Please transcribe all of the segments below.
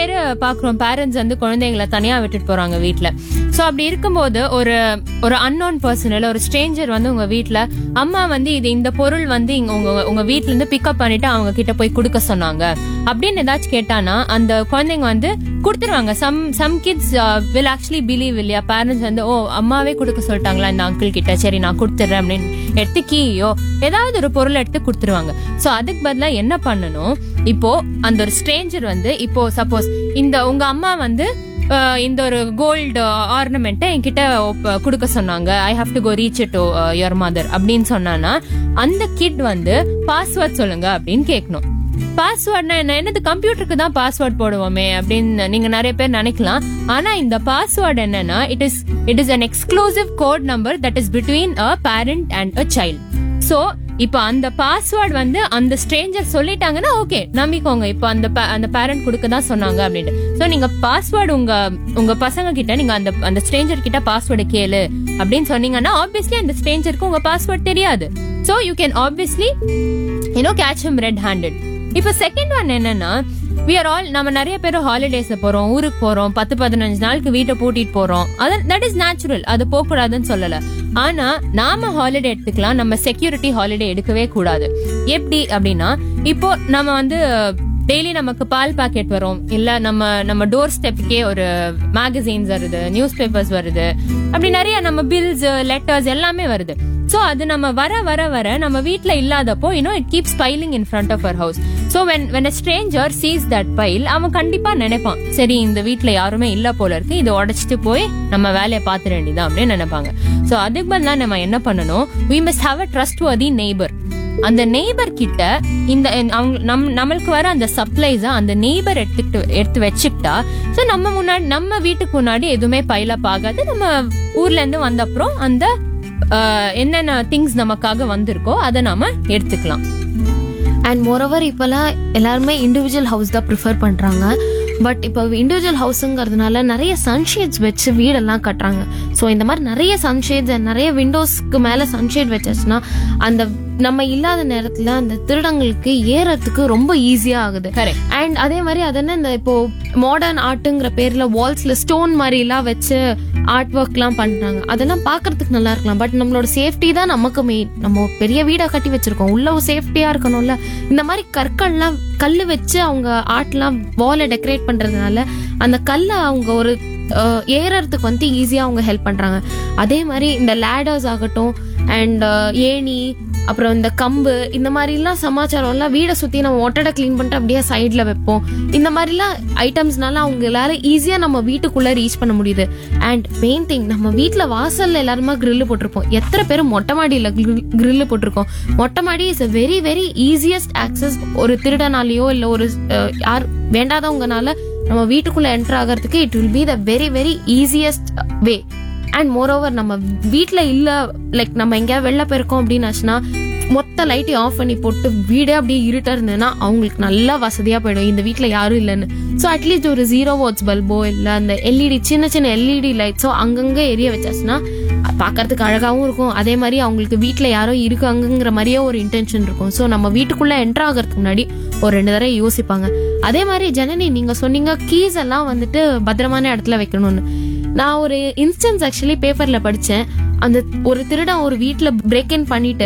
பேர் பாக்குறோம் பேரண்ட்ஸ் வந்து குழந்தைங்களை தனியா விட்டுட்டு போறாங்க வீட்ல சோ அப்படி இருக்கும்போது ஒரு ஒரு அன்னோன் பர்சன் இல்ல ஒரு ஸ்ட்ரேஞ்சர் வந்து உங்க வீட்ல அம்மா வந்து இது இந்த பொருள் வந்து இங்க உங்க உங்க வீட்ல இருந்து பிக்கப் பண்ணிட்டு அவங்க கிட்ட போய் கொடுக்க சொன்னாங்க அப்படின்னு ஏதாச்சும் கேட்டானா அந்த குழந்தைங்க வந்து கொடுத்துருவாங்க some some kids will actually believe இல்லையா பேரண்ட்ஸ் வந்து ஓ அம்மாவே கொடுக்க சொல்லிட்டாங்களா இந்த அங்கிள் கிட்ட சரி நான் கொடுத்துட்றேன் அப்படின்னு எடுத்து கீயோ ஏதாவது ஒரு பொருள் எடுத்து கொடுத்துருவாங்க சோ அதுக்கு பதிலா என்ன பண்ணணும் இப்போ அந்த ஒரு ஸ்ட்ரேஞ்சர் வந்து இப்போ சப்போஸ் இந்த உங்க அம்மா வந்து அஹ், இந்த ஒரு கோல்டு ஆர்னமெண்ட்டை என்கிட்ட ஒப்ப- கொடுக்க சொன்னாங்க I have to go reach to your mother அப்படின்னு சொன்னானா அந்த கிட் வந்து பாஸ்வேர்ட் சொல்லுங்க அப்படின்னு கேட்கணும் பாஸ்வேர்ட்னா என்ன என்னது கம்ப்யூட்டருக்கு தான் பாஸ்வேர்ட் போடுவோமே அப்படின்னு நீங்க நிறைய பேர் நினைக்கலாம் ஆனா இந்த பாஸ்வேர்ட் என்னன்னா it is it is an exclusive code number that is between a parent and a child so இப்போ அந்த பாஸ்வேர்ட் வந்து அந்த ஸ்ட்ரேஞ்சர் சொல்லிட்டாங்கன்னா ஓகே நம்பிக்கோங்க இப்போ அந்த pa- அந்த பேரண்ட் கொடுக்க தான் சொன்னாங்க அப்படின்ட்டு சோ நீங்க பாஸ்வேர்டு உங்க உங்க பசங்க கிட்ட நீங்க அந்த அந்த ஸ்ட்ரேஞ்சர் கிட்ட பாஸ்வேர்டு கேளு அப்படின்னு சொன்னீங்கன்னா ஆப்வியஸ்லி அந்த ஸ்ட்ரேஞ்சருக்கு உங்க பாஸ்வேர்ட் தெரியாது so you can obviously you know catch him red handed இப்ப செகண்ட் ஒன் என்னன்னா we are ஆல் நம்ம நிறைய பேர் ஹாலிடேஸ்ல போறோம் ஊருக்கு போறோம் பத்து பதினஞ்சு நாளுக்கு வீட்டை பூட்டிட்டு போறோம் அது தட் இஸ் நேச்சுரல் அது போக கூடாதுன்னு சொல்லல ஆனா நாம ஹாலிடே எடுத்துக்கலாம் நம்ம செக்யூரிட்டி ஹாலிடே எடுக்கவே கூடாது எப்படி அப்படின்னா இப்போ நம்ம வந்து டெய்லி நமக்கு பால் பாக்கெட் வரும் இல்ல நம்ம நம்ம டோர் ஸ்டெப்புக்கே ஒரு மேகசைன்ஸ் வருது நியூஸ் பேப்பர்ஸ் வருது அப்படி நிறைய நம்ம பில்ஸ் லெட்டர்ஸ் எல்லாமே வருது சோ அது நம்ம வர வர வர நம்ம வீட்ல இல்லாதப்போ you know it keeps piling in front of our house so when when a stranger sees that pile அவன் கண்டிப்பா நினைப்பான் சரி இந்த வீட்ல யாருமே இல்ல போல இருக்கு இதை உடைச்சிட்டு போய் நம்ம வேலையை பாத்துற வேண்டியதான் அப்படின்னு நினைப்பாங்க சோ அதுக்கு பதிலா நம்ம என்ன பண்ணணும் we must have a trustworthy neighbor அந்த நெய்பர் கிட்ட இந்த அவங்க நம் நம்மளுக்கு வர அந்த சப்ளைஸ அந்த நெய்பர் எடுத்துக்கிட்டு எடுத்து வச்சுக்கிட்டா சோ நம்ம முன்னாடி நம்ம வீட்டுக்கு முன்னாடி எதுவுமே பைலப் ஆகாது நம்ம ஊர்ல இருந்து வந்த அப்புறம் அந்த அஹ், என்னென்ன திங்ஸ் நமக்காக வந்திருக்கோ அதை நாம எடுத்துக்கலாம் அண்ட் மோரோவர் இப்போலாம் எல்லாருமே இண்டிவிஜுவல் ஹவுஸ் தான் ப்ரிஃபர் பண்ணுறாங்க பட் இப்போ இண்டிவிஜுவல் ஹவுஸுங்கிறதுனால நிறைய சன்ஷேட்ஸ் வச்சு வீடெல்லாம் கட்டுறாங்க ஸோ இந்த மாதிரி நிறைய சன்ஷேட்ஸ் அண்ட் நிறைய விண்டோஸ்க்கு மேலே சன்ஷேட் வச்சாச்சுன்னா அந்த நம்ம இல்லாத நேரத்தில் அந்த திருடங்களுக்கு ஏறத்துக்கு ரொம்ப ஈஸியாக ஆகுது Correct. அண்ட் அதே மாதிரி அது என்ன இந்த இப்போ மாடர்ன் ஆர்ட்டுங்கிற பேர்ல வால்ஸ்ல ஸ்டோன் மாதிரி எல்லாம் வச்சு ஆர்ட் ஒர்க்லாம் பண்றாங்க அதெல்லாம் பார்க்கிறதுக்கு நல்லா இருக்கலாம் பட் நம்மளோட சேஃப்டி தான் நமக்கு மெயின் நம்ம ஒரு பெரிய வீடா கட்டி வச்சிருக்கோம் உள்ள சேஃப்டியா இருக்கணும்ல இந்த மாதிரி கற்கள்லாம் கல் வச்சு அவங்க ஆர்ட்லாம் வாலை டெக்கரேட் பண்றதுனால அந்த கல்லை அவங்க ஒரு அஹ், ஏறறதுக்கு வந்து ஈஸியா அவங்க ஹெல்ப் பண்றாங்க அதே மாதிரி இந்த லேடர்ஸ் ஆகட்டும் அண்ட் ஏணி அப்புறம் இந்த கம்பு இந்த மாதிரிலாம் சமாச்சாரம்லாம் வீடை சுற்றி நம்ம ஒட்டடை க்ளீன் பண்ணிட்டு அப்படியே சைடில் வைப்போம் இந்த மாதிரிலாம் ஐட்டம்ஸ்னால அவங்க எல்லாரும் ஈஸியாக நம்ம வீட்டுக்குள்ளே ரீச் பண்ண முடியுது அண்ட் மெயின் திங் நம்ம வீட்டில் வாசலில் எல்லாருமே grill போட்டிருப்போம் எத்தனை பேர் மொட்டை மாடியில் grill போட்டிருக்கோம் மொட்டை மாடி is a very very easiest access ஒரு திருடனாலேயோ இல்லை ஒரு அஹ், யார் வேண்டாதவங்கனால நம்ம வீட்டுக்குள்ளே என்டர் ஆகிறதுக்கு it will be the very very easiest way and moreover நம்ம வீட்ல இல்ல லைக் நம்ம எங்கேயாவது வெளில போயிருக்கோம் அப்படின்னாச்சுன்னா மொத்த லைட்டையும் ஆஃப் பண்ணி போட்டு வீடே அப்படியே இருட்டா இருந்ததுன்னா அவங்களுக்கு நல்லா வசதியா போயிடும் இந்த வீட்ல யாரும் இல்லைன்னு ஸோ அட்லீஸ்ட் ஒரு ஜீரோ வாட்ஸ் பல்போ இல்ல அந்த எல்இடி சின்ன சின்ன எல்இடி லைட்ஸோ அங்கங்க எரிய வச்சாச்சுன்னா பார்க்கறதுக்கு அழகாவும் இருக்கும் அதே மாதிரி அவங்களுக்கு வீட்ல யாரோ இருக்காங்கங்கிற மாதிரியே ஒரு இன்டென்ஷன் இருக்கும் ஸோ நம்ம வீட்டுக்குள்ள என்டர் ஆகிறதுக்கு முன்னாடி ஒரு ரெண்டு தடவை யோசிப்பாங்க அதே மாதிரி ஜனனி நீங்க சொன்னீங்க கீஸ் எல்லாம் வந்துட்டு பத்திரமான இடத்துல வைக்கணும்னு நான் ஒரு இன்ஸ்டன்ஸ் ஆக்சுவலி பேப்பர்ல படிச்சேன் அந்த ஒரு திருடன் ஒரு வீட்ல பிரேக் இன் பண்ணிட்டு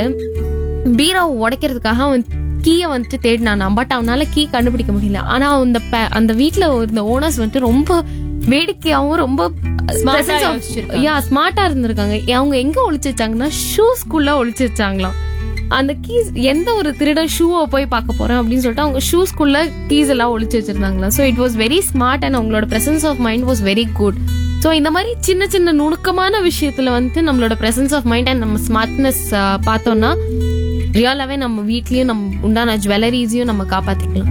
பீராவை உடைக்கிறதுக்காக அவன் கீயை வந்துட்டு தேடினானா பட் அவனால கீ கண்டுபிடிக்க முடியல ஆனா அந்த ப- அந்த வீட்ல இந்த ஓனர்ஸ் வந்துட்டு ரொம்ப வேடிக்கையாவும் ரொம்ப Smart ஆ யோசிச்சிருக்காங்க. யா ஸ்மார்ட்டா இருந்திருக்காங்க அவங்க எங்க ஒளிச்சு வச்சாங்கன்னா ஷூஸ்குள்ள ஒளிச்சு வச்சாங்களாம் அந்த கீஸ் எந்த ஒரு திருடன் ஷூவை போய் பார்க்க போறேன் அப்படின்னு சொல்லிட்டு அவங்க ஷூஸ்குள்ள கீஸ் எல்லாம் ஒளிச்சு வச்சிருந்தாங்களா so it was very smart and அவங்களோட presence of mind was very good so இந்த மாதிரி சின்ன சின்ன நுணுக்கமான விஷயத்துல வந்து நம்மளோட பிரசன்ஸ் ஆஃப் மைண்ட் அண்ட் நம்ம ஸ்மார்ட்னஸ் பார்த்தோம்னா ரியலாவே நம்ம வீட்லயும் நம்ம உண்டான ஜுவல்லரிஸையும் நம்ம காப்பாத்திக்கலாம்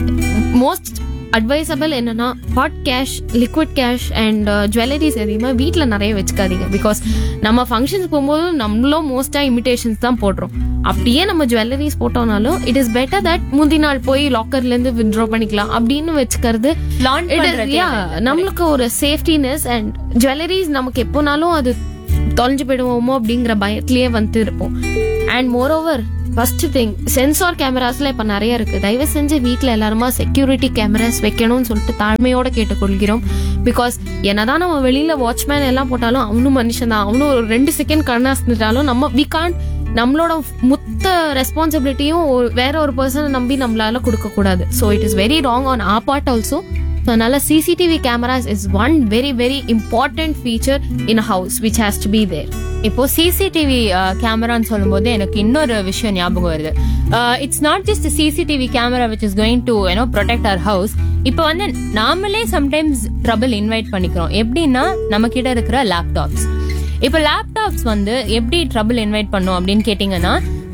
மோஸ்ட் அட்வைசபிள் என்னன்னா hard cash liquid cash and jewelleries எதையுமே வீட்டில் நிறைய வச்சுக்காதீங்க பிகாஸ் நம்ம ஃபங்க்ஷன்ஸ் போகும்போது நம்மளும் மோஸ்ட்டாக இமிடேஷன்ஸ் தான் போடுறோம் அப்படியே நம்ம ஜுவல்லரிஸ் போட்டோம்னாலும் இட் இஸ் பெட்டர் தட் முந்தி நாள் போய் லாக்கர்ல இருந்து வித்ட்ரா பண்ணிக்கலாம் அப்படின்னு வச்சுக்கிறது Flaunt it is- பண்றது yeah, நம்மளுக்கு ஒரு சேஃப்டினஸ் அண்ட் ஜுவல்லரிஸ் நமக்கு எப்போனாலும் அது தொலைஞ்சு போயிடுவோமோ அப்படிங்கிற பயத்திலேயே வந்து இருப்போம் and moreover first thing sensor கேமராஸ்ல இப்ப நிறைய இருக்கு தயவு செஞ்சு வீட்ல எல்லாருமா செக்யூரிட்டி கேமராஸ் வைக்கணும்னு சொல்லிட்டு தாழ்மையோட கேட்டுக்கொள்கிறோம் பிகாஸ் என்னதான் நம்ம வெளியில வாட்ச்மேன் எல்லாம் போட்டாலும் அவனும் மனுஷன் தான் அவனும் ஒரு ரெண்டு செகண்ட் கண்ணாசிட்டாலும் நம்ம வி கான் நம்மளோட மொத்த ரெஸ்பான்சிபிலிட்டியும் வேற ஒரு பர்சனை நம்பி நம்மளால கொடுக்க கூடாது so it is very wrong on a part also அதனால CCTV cameras is one very very important feature in house which has to be there இப்போ சிசிடிவி கேமரான்னு சொல்லும்போது எனக்கு இன்னொரு விஷயம் ஞாபகம் வருது it's not just CCTV camera which is going to you know protect our house இப்போ வந்து நாமளே சம்டைம்ஸ் ட்ரபிள் இன்வைட் பண்ணிக்கிறோம் எப்படின்னா நம்ம கிட்ட இருக்கிற லேப்டாப்ஸ் இப்போ லேப்டாப்ஸ் வந்து எப்படி ட்ரபிள் இன்வைட் பண்ணும் அப்படின்னு கேட்டிங்கன்னா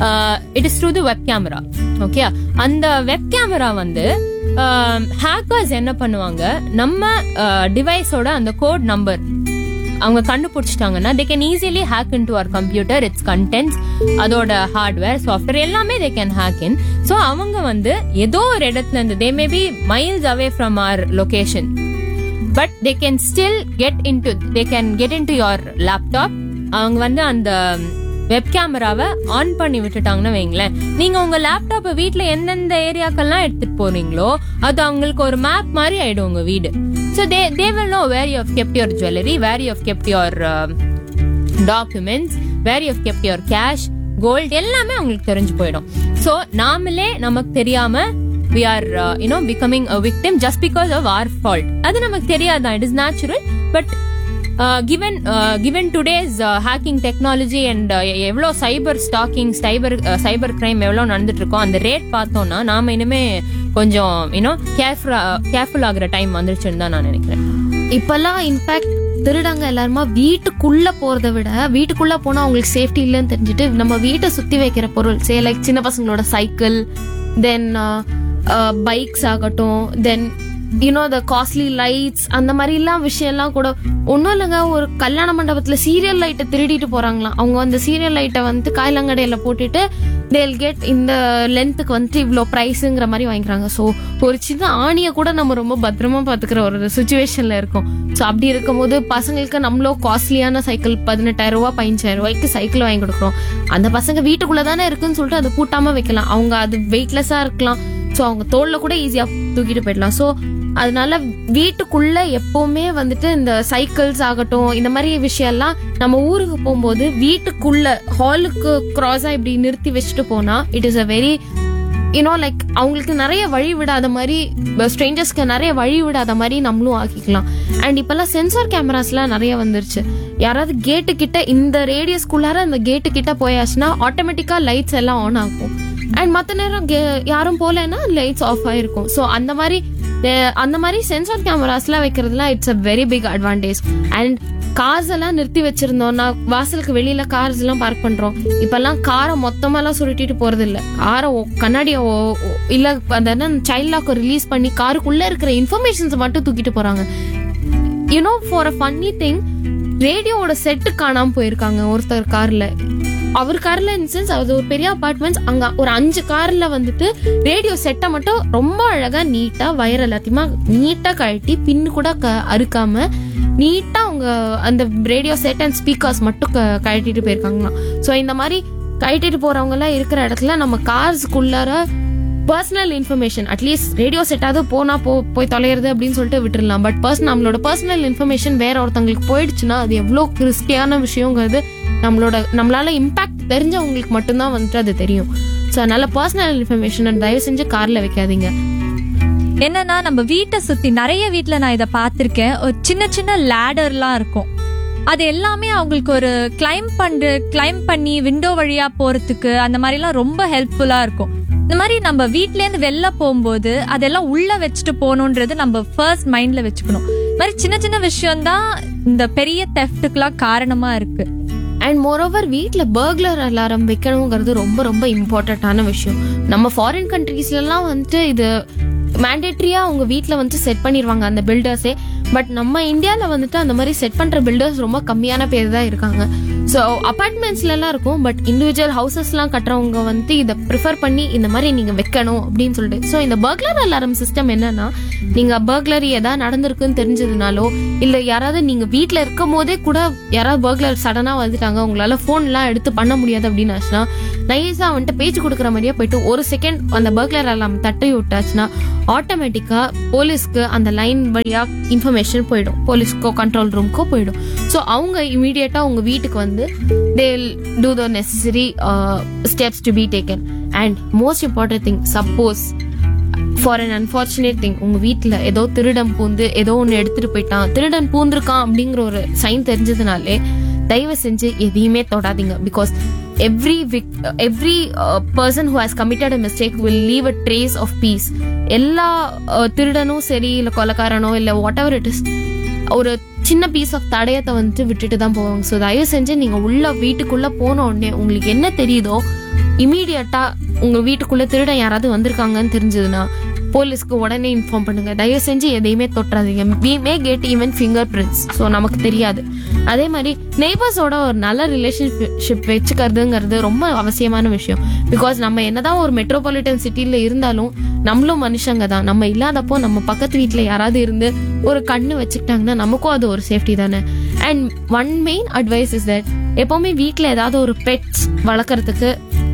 it is through the web camera okay அந்த வெப் கேமரா வந்து ஹேக்கர்ஸ் என்ன பண்ணுவாங்க நம்ம டிவைஸோட அந்த கோட் நம்பர் அவங்க கண்டுபிடிச்சிட்டாங்கன்னா they can easily hack in to our computer it's contents அதோட ஹார்ட்வேர் சாஃப்ட்வேர் எல்லாமே they can hack in so அவங்க வந்து ஏதோ ஒரு இடத்துல இருந்து they may be miles away from our location but they can still get in to they can get in to your laptop அவங்க வந்து அந்த வெப் கேமராவை ஆன் பண்ணி விட்டுட்டாங்கன்னு வைங்களேன் நீங்க உங்க லேப்டாப்பை வீட்ல எந்தெந்த ஏரியாக்கெல்லாம் எடுத்துட்டு போறீங்களோ அது அவங்களுக்கு ஒரு மேப் மாதிரி ஆயிடும் உங்க வீடு so they they will know where you have kept your jewellery where you have kept your documents where you have kept your cash gold எல்லாமே அவங்களுக்கு தெரிஞ்சு போயிடும் ஸோ நாமளே நமக்கு தெரியாம we are you know becoming a victim just because of our fault அது நமக்கு தெரியாதான் it is natural but given given today's hacking technology and எவ்வளோ சைபர் ஸ்டாக்கிங் சைபர் சைபர் கிரைம் எவ்வளோ நடந்துட்டு இருக்கோ அந்த ரேட் பார்த்தோம்னா நாம இனிமே கொஞ்சம் யூனோ கேர்ஃபுல் கேர்ஃபுல் ஆகுற டைம் வந்துருச்சுன்னு தான் நான் நினைக்கிறேன் இப்பெல்லாம் இன்ஃபேக்ட் திருடங்க எல்லாருமா வீட்டுக்குள்ள போறதை விட வீட்டுக்குள்ள போனா அவங்களுக்கு சேஃப்டி இல்லைன்னு தெரிஞ்சுட்டு நம்ம வீட்டை சுத்தி வைக்கிற பொருள் சே லைக் சின்ன பசங்களோட சைக்கிள் தென் பைக்ஸ் ஆகட்டும் then you know the costly lights அந்த மாதிரி எல்லாம் விஷயம் எல்லாம் கூட ஒன்றும் இல்லைங்க ஒரு கல்யாண மண்டபத்துல சீரியல் லைட்டை திருடிட்டு போறாங்களாம் அவங்க அந்த சீரியல் லைட்டை வந்து காய்லங்கடையில போட்டுட்டு தேல் கெட் இந்த லென்த்துக்கு வந்துட்டு இவ்வளோ ப்ரைஸுங்கிற மாதிரி வாங்கிக்கிறாங்க ஸோ ஒரு சின்ன ஆணியை கூட நம்ம ரொம்ப பத்திரமா பார்த்துக்கிற ஒரு சுச்சுவேஷன்ல இருக்கோம் ஸோ அப்படி இருக்கும்போது பசங்களுக்கு நம்மளோ காஸ்ட்லியான சைக்கிள் பதினெட்டாயிரம் ரூபாய் பதினஞ்சாயிரம் ரூபாய்க்கு சைக்கிள் வாங்கி கொடுக்குறோம் அந்த பசங்க வீட்டுக்குள்ள தானே இருக்குன்னு சொல்லிட்டு அதை பூட்டாம வைக்கலாம் அவங்க அது வெயிட்லெஸ்ஸா இருக்கலாம் ஸோ அவங்க தோல்ல கூட ஈஸியா தூக்கிட்டு போயிடலாம் ஸோ அதனால வீட்டுக்குள்ள எப்பவுமே வந்துட்டு இந்த சைக்கிள்ஸ் ஆகட்டும் இந்த மாதிரி விஷயம்லாம் நம்ம ஊருக்கு போகும்போது வீட்டுக்குள்ள ஹாலுக்கு கிராஸா இப்படி நிறுத்தி வச்சுட்டு போனா it is a very you know like அவங்களுக்கு நிறைய வழி விடாத மாதிரி ஸ்ட்ரேஞ்சர்ஸ்க்கு நிறைய வழி விடாத மாதிரி நம்மளும் ஆக்கிக்கலாம் அண்ட் இப்பெல்லாம் சென்சார் கேமராஸ்லாம் நிறைய வந்துருச்சு யாராவது கேட்டு கிட்ட இந்த ரேடியஸ்குள்ளார இந்த கேட்டு கிட்ட போயாச்சுன்னா ஆட்டோமேட்டிக்கா லைட்ஸ் எல்லாம் ஆன் ஆகும் அண்ட் மற்ற நேரம் கே- யாரும் போகலைன்னா லைட்ஸ் ஆஃப் ஆயிருக்கும் ஸோ அந்த மாதிரி அஹ், அந்த மாதிரி சென்சார் கேமராஸ்லாம் வைக்கிறதுலாம் it's a very big advantage and cars எல்லாம் நிறுத்தி வச்சிருந்தோம்னா வாசலுக்கு வெளியில கார்ஸ் எல்லாம் பார்க் பண்றோம் இப்பெல்லாம் காரை மொத்தமாலாம் சுருட்டிட்டு போறது இல்ல காரை கண்ணாடிய ஓ- ஓ- இல்ல அந்த சைல்ட் லாக் ரிலீஸ் பண்ணி காருக்குள்ள இருக்கிற இன்ஃபர்மேஷன்ஸ் மட்டும் தூக்கிட்டு போறாங்க you know for a funny thing ரேடியோவோட செட்டு காணாம போயிருக்காங்க ஒருத்தர் கார்ல அவர் கார்ல இன்சென்ஸ் அது ஒரு பெரிய அபார்ட்மெண்ட்ஸ் அங்க ஒரு அஞ்சு கார்ல வந்துட்டு ரேடியோ செட்டை மட்டும் ரொம்ப அழகா நீட்டா வயர் எல்லாத்தையுமா நீட்டா கழட்டி பின்னு கூட க- அறுக்காம நீட்டா அவங்க அந்த ரேடியோ செட் அண்ட் ஸ்பீக்கர்ஸ் மட்டும் க- கழட்டிட்டு போயிருக்காங்களாம் ஸோ இந்த மாதிரி கழட்டிட்டு போறவங்க எல்லாம் இருக்கிற இடத்துல நம்ம கார்ஸ்க்குள்ளார பர்சனல் இன்ஃபர்மேஷன் அட்லீஸ்ட் ரேடியோ செட்டாவது போனா போ போய் தொலைகிறது அப்படின்னு சொல்லிட்டு விட்டுறலாம் பட் பர்சன் நம்மளோட பர்சனல் இன்ஃபர்மேஷன் வேற ஒருத்தவங்களுக்கு போயிடுச்சுன்னா அது எவ்வளோ ரிஸ்கியான விஷயங்கிறது நம்மளோட நம்மளால இம்பாக்ட் தெரிஞ்சவங்களுக்கு மட்டும்தான் வந்துட்டு அது தெரியும் ஸோ அதனால பர்சனல் இன்ஃபர்மேஷன் தயவு செஞ்சு கார்ல வைக்காதீங்க என்னன்னா நம்ம வீட்டை சுத்தி நிறைய வீட்ல நான் இதை பார்த்திருக்கேன் ஒரு சின்ன சின்ன லேடர்லாம் இருக்கும் அது எல்லாமே அவங்களுக்கு ஒரு கிளைம் பண்ணு கிளைம் பண்ணி விண்டோ வழியா போறதுக்கு அந்த மாதிரிலாம் ரொம்ப ஹெல்ப்ஃபுல்லா இருக்கும் இந்த மாதிரி நம்ம வீட்ல இருந்து வெளில போகும்போது அதெல்லாம் உள்ள வச்சுட்டு போகணுன்றது நம்ம ஃபர்ஸ்ட் மைண்ட்ல வச்சுக்கணும் இந்த மாதிரி சின்ன சின்ன விஷயம்தான் இந்த பெரிய தெஃப்ட்டுக்கெல்லாம் காரணமா இருக்கு அண்ட் மோரோவர் வீட்டில் பர்க்லர் அலாரம் வைக்கணுங்கிறது ரொம்ப ரொம்ப இம்பார்ட்டண்ட்டான விஷயம் நம்ம ஃபாரின் கண்ட்ரீஸ்லலாம் வந்துட்டு இது மேண்டேட்ரியா அவங்க வீட்டில் வந்து செட் பண்ணிடுவாங்க அந்த பில்டர்ஸே பட் நம்ம இந்தியாவில் வந்துட்டு அந்த மாதிரி செட் பண்ணுற பில்டர்ஸ் ரொம்ப கம்மியான பேர் தான் இருக்காங்க ஸோ அபார்ட்மெண்ட்ஸ்ல எல்லாம் இருக்கும் பட் இண்டிவிஜுவல் ஹவுசஸ்லாம் கட்டுறவங்க வந்து இதை ப்ரிஃபர் பண்ணி இந்த மாதிரி நீங்க வைக்கணும் அப்படின்னு சொல்லிட்டு ஸோ இந்த பர்க்லர் அலாரம் சிஸ்டம் என்னன்னா நீங்க பர்க்லரி ஏதாவது நடந்திருக்குன்னு தெரிஞ்சதுனாலோ இல்ல யாராவது நீங்க வீட்ல இருக்கும் போதே கூட யாராவது பர்க்லர் சடனா வந்துட்டாங்க உங்களால போன்லாம் எடுத்து பண்ண முடியாது அப்படின்னு ஆச்சுன்னா நைஸா வந்துட்டு பேச்சு கொடுக்குற மாதிரியே போயிட்டு ஒரு செகண்ட் அந்த பர்க்லர் அலாம் தட்டி விட்டாச்சுன்னா ஆட்டோமேட்டிக்கா போலீஸ்க்கு அந்த லைன் வழியா இன்ஃபர்மேஷன் போயிடும் போலீஸ்க்கோ கண்ட்ரோல் ரூம்க்கோ போயிடும் ஸோ அவங்க இமீடியட்டா உங்க வீட்டுக்கு வந்து they will do the necessary steps to be taken and most important thing suppose for an unfortunate thing உங்க வீட்ல ஏதோ திருடன் பூந்து ஏதோ ஒன்று எடுத்துட்டு போயிட்டான் திருடன் பூந்திருக்கான் அப்படிங்கிற ஒரு சைன் தெரிஞ்சதுனாலே தயவு செஞ்சு எதையுமே தொடாதீங்க because every every person who has committed a mistake will leave a trace of piece எல்லா uh, திருடனும் சரி இல்லை கொலைக்காரனோ இல்லை வாட் எவர் இட் இஸ் ஒரு சின்ன பீஸ் ஆஃப் தடயத்தை வந்துட்டு விட்டுட்டு தான் போவாங்க ஸோ தயவு செஞ்சு நீங்க உள்ள வீட்டுக்குள்ள போன உடனே உங்களுக்கு என்ன தெரியுதோ இமீடியட்டா உங்க வீட்டுக்குள்ள திருடன் யாராவது வந்திருக்காங்கன்னு தெரிஞ்சதுன்னா போலீஸ்க்கு உடனே இன்ஃபார்ம் பண்ணுங்க தயவு செஞ்சு எதையுமே தொட்டுறாதீங்க we may get even finger prints so நமக்கு தெரியாது அதே மாதிரி நெய்பர்ஸோட ஒரு நல்ல ரிலேஷன்ஷிப் வச்சுக்கிறதுங்கிறது ரொம்ப அவசியமான விஷயம் பிகாஸ் நம்ம என்னதான் ஒரு மெட்ரோபாலிட்டன் சிட்டில இருந்தாலும் நம்மளும் மனுஷங்க தான் நம்ம இல்லாதப்போ நம்ம பக்கத்து வீட்டில் யாராவது இருந்து ஒரு கண்ணு வச்சுக்கிட்டாங்கன்னா நமக்கும் அது ஒரு சேஃப்டி தானே and one main advice is that எப்பவுமே வீட்டில் ஏதாவது ஒரு பெட்ஸ் வளர்க்குறதுக்கு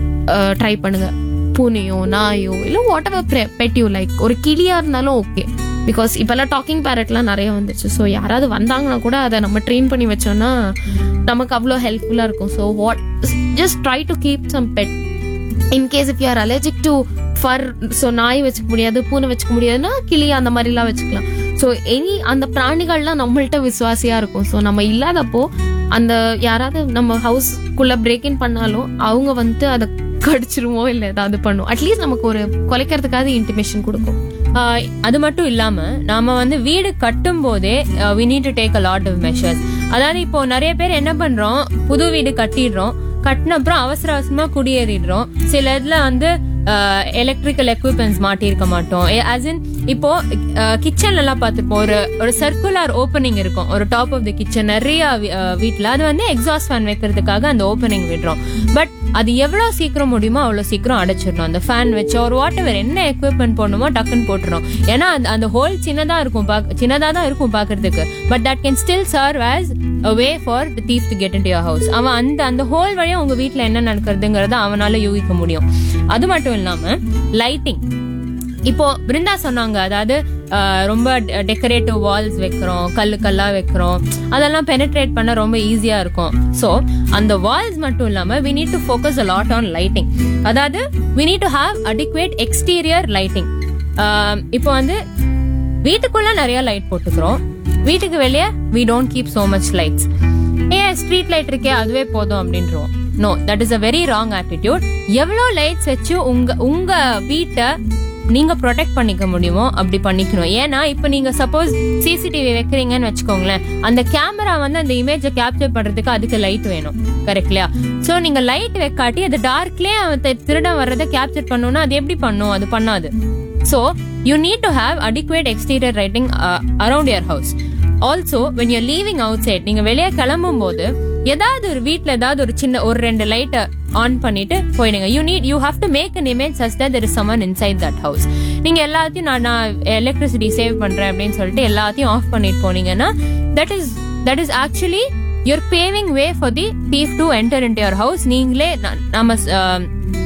ட்ரை பண்ணுங்க பூனையோ நாயோ இல்லை whatever pet you like ஒரு கிளியா இருந்தாலும் ஓகே பிகாஸ் இப்பெல்லாம் டாக்கிங் பேரட்லாம் நிறைய வந்துச்சு ஸோ யாராவது வந்தாங்கன்னா கூட அதை நம்ம ட்ரெயின் பண்ணி வச்சோம்னா நமக்கு அவ்வளோ ஹெல்ப்ஃபுல்லாக இருக்கும் so what just try to keep some pet in case if you're allergic to fur so நாய் வச்சுக்க முடியாது பூனை வச்சுக்க முடியாதுன்னா கிளி அந்த மாதிரிலாம் வச்சுக்கலாம் ஸோ எனி அந்த பிராணிகள்லாம் நம்மள்ட்ட விசுவாசியா இருக்கும் ஸோ நம்ம இல்லாதப்போ அந்த யாராவது நம்ம ஹவுஸ்க்குள்ள பிரேக் இன் பண்ணாலும் அவங்க வந்து அதை கடிச்சிருமோ இல்லை ஏதாவது பண்ணும் அட்லீஸ்ட் நமக்கு ஒரு குலைக்கிறதுக்காவது இன்டிமேஷன் கொடுக்கும் ஆஹ் அது மட்டும் இல்லாம நாம வந்து வீடு கட்டும் போதே we need to take a lot of measures அதாவது இப்போ நிறைய பேர் என்ன பண்றோம் புது வீடு கட்டிடுறோம் கட்டின அப்புறம் அவசர அவசரமா குடியேறிடுறோம் சில இதுல வந்து எலக்ட்ரிக்கல் எக்யூப்மெண்ட்ஸ் மாட்டியிருக்க மாட்டோம் ஆஸ் இன் இப்போ கிச்சன்ல எல்லாம் பார்த்துப்போம் ஒரு ஒரு சர்க்குலர் ஓப்பனிங் இருக்கும் ஒரு டாப் ஆஃப் த கிச்சன் நிறைய வீ- அஹ் வீட்ல அது வந்து எக்ஸாஸ்ட் ஃபேன் வைக்கிறதுக்காக அந்த ஓப்பனிங் விடுறோம் பட் அது எவ்வளவு சீக்கிரம் முடியுமோ அவ்வளவு சீக்கிரம் அடைச்சிடணும் அந்த ஃபேன் வச்சு ஒரு வாட் எவர் என்ன எக்யூப்மெண்ட் போடணுமோ டக்குன்னு போட்டுரும் ஏன்னா அந்த- அந்த ஹோல் சின்னதா இருக்கும் பாக்க- சின்னதா தான் இருக்கும் பாக்குறதுக்கு but that can still serve as a way for the thief to get into your house அவன் அந்த அந்த ஹோல் வழியா உங்க வீட்ல என்ன நடக்கிறதுங்கிறத அவனால யூகிக்க முடியும் அது மட்டும் இல்லாம லைட்டிங் இப்போ பிருந்தா சொன்னாங்க அதாவது அஹ், ரொம்ப டெக்கரேட்டிவ் வால்ஸ் வைக்கிறோம் கல்லு கல்லா வைக்கிறோம் அதெல்லாம் பெனிட்ரேட் பண்ண ரொம்ப ஈஸியா இருக்கும் ஸோ அந்த வால்ஸ் மட்டும் இல்லாம we need to focus a lot on lighting அதாவது we need to have adequate exterior lighting இப்போ வந்து வீட்டுக்குள்ள நிறைய லைட் போட்டுக்கிறோம் வீட்டுக்கு வெளியே we don't keep so much lights ஏன் ஸ்ட்ரீட் லைட் இருக்கே அதுவே போதும் அப்படின்றோம் no that is a very wrong attitude எவ்வளோ லைட்ஸ் வச்சு உங்க உங்க வீட்டை நீங்க ப்ரொடெக்ட் பண்ணிக்க முடியுமோ அப்படி பண்ணிக்கணும் ஏன்னா இப்போ நீங்க சப்போஸ் சிசிடிவி வைக்கிறீங்கன்னு வச்சுக்கோங்களேன் அந்த கேமரா வந்து அந்த இமேஜை கேப்சர் பண்றதுக்கு அதுக்கு லைட் வேணும் கரெக்ட்லையா சோ நீங்க லைட் வைக்காட்டி அது டார்க்லயே அவன் தி- திருடன் வர்றதை கேப்சர் பண்ணணும்னா அது எப்படி பண்ணும் அது பண்ணாது So, you need to have adequate exterior lighting uh, around your house. Also, when you're leaving outside, நீங்க வெளியே கிளம்பும் போது ஏதாவது ஒரு வீட்ல ஏதாவது ஒரு சின்ன ஒரு ரெண்டு லைட்டை ஆன் பண்ணிட்டு போயிடுங்க you need you have to make an image such that there is someone inside that house நீங்க எல்லாத்தையும் நான் நான் எலக்ட்ரிசிட்டி சேவ் பண்றேன் அப்படின்னு சொல்லிட்டு எல்லாத்தையும் ஆஃப் பண்ணிட்டு போனீங்கன்னா that is that is actually you're paving way for the thief to enter in your house நீங்களே ந- நம்ம uh,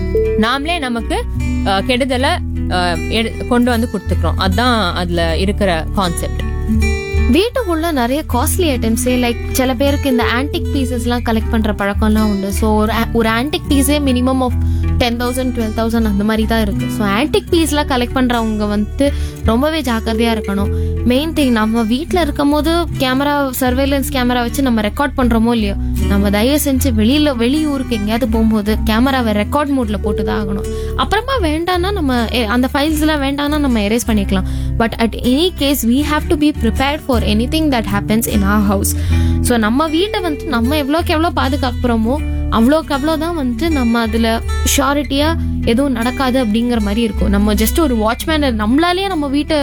நாமளே நமக்கு அஹ், கெடுதலை அஹ், எடு- கொண்டு வந்து கொடுத்துக்கிறோம் அதான் அதுல இருக்கிற கான்செப்ட் வீட்டுக்குள்ள நிறைய காஸ்ட்லி ஐட்டம்ஸே லைக் சில பேருக்கு இந்த ஆன்டிக் பீசஸ்லாம் கலெக்ட் பண்ற பழக்கம்லாம் உண்டு ஸோ ஒரு a- ஒரு ஆன்டிக் பீஸே minimum of ten thousand twelve thousand அந்த மாதிரி தான் இருக்கு ஸோ ஆன்டிக் பீஸ்லாம் கலெக்ட் பண்றவங்க வந்து ரொம்பவே ஜாக்கிரதையா இருக்கணும் மெயின் திங் நம்ம வீட்டில் இருக்கும் போது கேமரா சர்வேலன்ஸ் கேமரா வச்சு நம்ம ரெக்கார்ட் பண்றோமோ இல்லையோ நம்ம தயவு செஞ்சு வெளியில வெளியூருக்கு எங்கேயாவது போகும்போது கேமராவை ரெக்கார்ட் மோட்ல போட்டு தான் ஆகணும் அப்புறமா வேண்டாம்னா நம்ம எ- அந்த ஃபைல்ஸ் எல்லாம் வேண்டாம்னா நம்ம எரேஸ் பண்ணிக்கலாம் but at any case we have to be prepared for anything that happens in our house so நம்ம வீட்டை வந்து நம்ம எவ்வளோக்கு எவ்வளோ பாதுகாக்கிறோமோ அவ்வளோக்கு அவ்வளோ தான் வந்து நம்ம அதில் ஷாரிட்டியாக எதுவும் நடக்காது அப்படிங்கிற மாதிரி இருக்கும் நம்ம ஜஸ்ட் ஒரு வாட்ச்மேனை நம்மளாலேயே நம்ம வீட்டை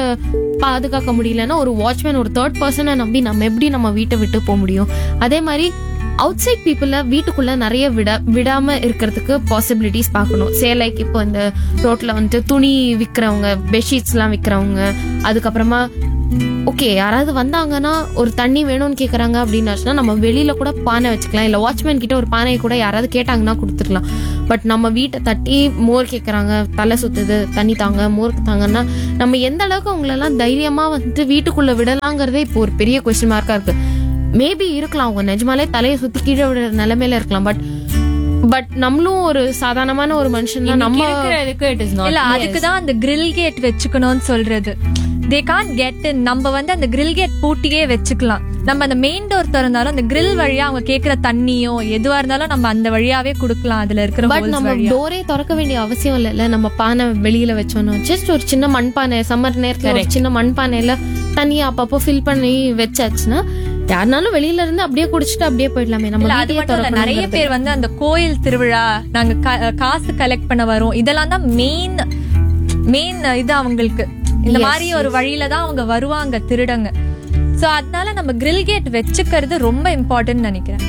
பாதுகாக்க முடியலன்னா ஒரு வாட்ச்மேன் ஒரு தேர்ட் பர்சனை நம்பி நம்ம எப்படி நம்ம வீட்டை விட்டு போக முடியும் அதே மாதிரி அவுட் சைட் பீப்புள வீட்டுக்குள்ள நிறைய விட விடாம இருக்கிறதுக்கு பாசிபிலிட்டிஸ் பார்க்கணும் சே லைக் இப்போ இந்த ரோட்ல வந்துட்டு துணி விற்கிறவங்க பெட்ஷீட்ஸ் எல்லாம் விற்கிறவங்க அதுக்கப்புறமா ஓகே யாராவது வந்தாங்கன்னா ஒரு தண்ணி வேணும்னு கேக்குறாங்க அப்படின்னாச்சுன்னா நம்ம வெளியில கூட பானை வச்சுக்கலாம் இல்ல வாட்ச்மேன் கிட்ட ஒரு பானையை கூட யாராவது கேட்டாங்கன்னா கொடுத்துக்கலாம் பட் நம்ம வீட்டை தட்டி மோர் கேக்குறாங்க தலை சுத்துது தண்ணி தாங்க மோர் தாங்கன்னா நம்ம எந்த அளவுக்கு அவங்களெல்லாம் தைரியமா வந்துட்டு வீட்டுக்குள்ள விடலாங்கிறதே இப்போ ஒரு பெரிய கொஸ்டின் மார்க்கா இருக்கு மேபி இருக்கலாம் அவங்க நிஜமாலே தலையை சுத்தி கீழே விடுற நிலைமையில இருக்கலாம் பட் பட் நம்மளும் ஒரு சாதாரணமான ஒரு மனுஷன் தான் நம்ம இருக்கிறதுக்கு இட் இஸ் இல்ல நாட் அதுக்கு தான் அந்த grill கேட் வச்சுக்கணும்னு சொல்றது தே கான் கெட் நம்ம வந்து அந்த grill கேட் பூட்டியே வச்சுக்கலாம் நம்ம அந்த மெயின் டோர் திறந்தாலும் அந்த grill வழியா அவங்க கேக்குற தண்ணியோ எதுவா இருந்தாலும் நம்ம அந்த வழியாவே கொடுக்கலாம் அதுல இருக்கிற பட் holes நம்ம வழியா டோரே திறக்க வேண்டிய அவசியம் இல்லைல்ல நம்ம பானை வெளியில வச்சோம்னா ஜஸ்ட் ஒரு சின்ன மண்பானை சம்மர் நேரத்துல ஒரு சின்ன மண்பானையில தண்ணியை அப்பப்போ ஃபில் பண்ணி வச்சாச்சுன்னா யாருனாலும் வெளியில இருந்து அப்படியே குடிச்சிட்டு அப்படியே போயிடலாமே நம்ம இல்ல, அது வீட்டையே மட்டும் இல்ல நிறைய திறக்கணுங்கிறது. பேர் வந்து அந்த கோயில் திருவிழா நாங்க கா- காசு கலெக்ட் பண்ண வரோம் இதெல்லாம் தான் மெயின் மெயின் இது அவங்களுக்கு இந்த Yes, மாதிரி ஒரு வழியில தான் அவங்க வருவாங்க திருடங்க சோ அதனால நம்ம grill கேட் வச்சுக்கிறது ரொம்ப இம்பார்ட்டன்ட் நினைக்கிறேன்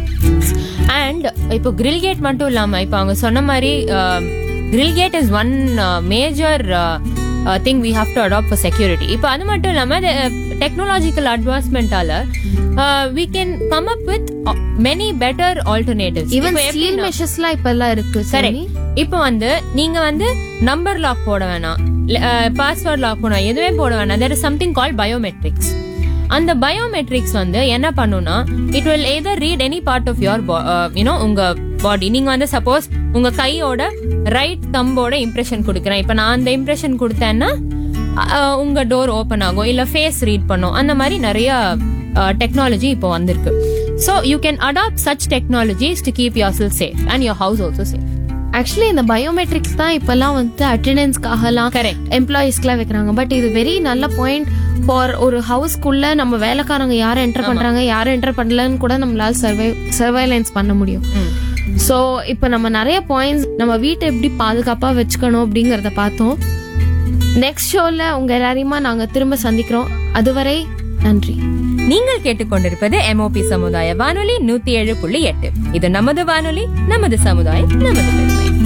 அண்ட் இப்போ grill கேட் மட்டும் இல்லாம இப்போ அவங்க சொன்ன மாதிரி grill gate is one major thing we have to adapt for security இப்போ அது மட்டும் இல்லாம டெக்னாலஜிக்கல் அட்வான்ஸ்மெண்டால we can come up with many better alternatives even seal மெஷர்ஸ்லாம் இப்ப எல்லாம் இருக்கு கரெக்ட் இப்போ வந்து நீங்க வந்து நம்பர் லாக் போட வேணாம் பாஸ்வேர்ட் லாக் போட வேணாம், எதுவுமே போட வேணாம் there is something call biometrics அந்த பயோமெட்ரிக்ஸ் வந்து என்ன பண்ணுனா it will either read any part of your you know உங்க பாடி நீங்க வந்து சப்போஸ் உங்க கையோட ரைட் தம்போட இம்ப்ரெஷன் கொடுக்குறேன் இப்போ நான் அந்த இம்ப்ரெஷன் கொடுத்தேன்னா அஹ், உங்க டோர் ஓபன் ஆகும் இல்ல ஃபேஸ் ரீட் பண்ணும் அந்த மாதிரி நிறைய டெக்னாலஜி இப்போ வந்திருக்கு so you can adapt such technologies to keep yourself safe and your house also safe actually இந்த பயோமெட்ரிக்ஸ் தான் இப்பெல்லாம் வந்து அட்டெண்டன்ஸ்க்காகலாம் Correct. எம்ப்ளாயிஸ்க்குலாம் வைக்கிறாங்க பட் இது வெரி நல்ல பாயிண்ட் ஃபார் ஒரு ஹவுஸ்க்குள்ள நம்ம வேலைக்காரங்க யாரை என்டர் பண்றாங்க யாரை என்டர் பண்ணலன்னு கூட நம்மளால சர்வை சர்வைலன்ஸ் பண்ண முடியும் ஸோ இப்போ நம்ம நிறைய பாயிண்ட்ஸ் நம்ம வீட்டை எப்படி பாதுகாப்பா வச்சுக்கணும் அப்படிங்கறத பார்த்தோம் நெக்ஸ்ட் ஷோல உங்க எல்லாரையுமா நாங்க திரும்ப சந்திக்கிறோம் அதுவரை நன்றி நீங்கள் கேட்டுக்கொண்டிருப்பது எம்ஓபி சமுதாய வானொலி நூத்தி ஏழு புள்ளி எட்டு இது நமது வானொலி நமது சமுதாயம் நமது பெருமை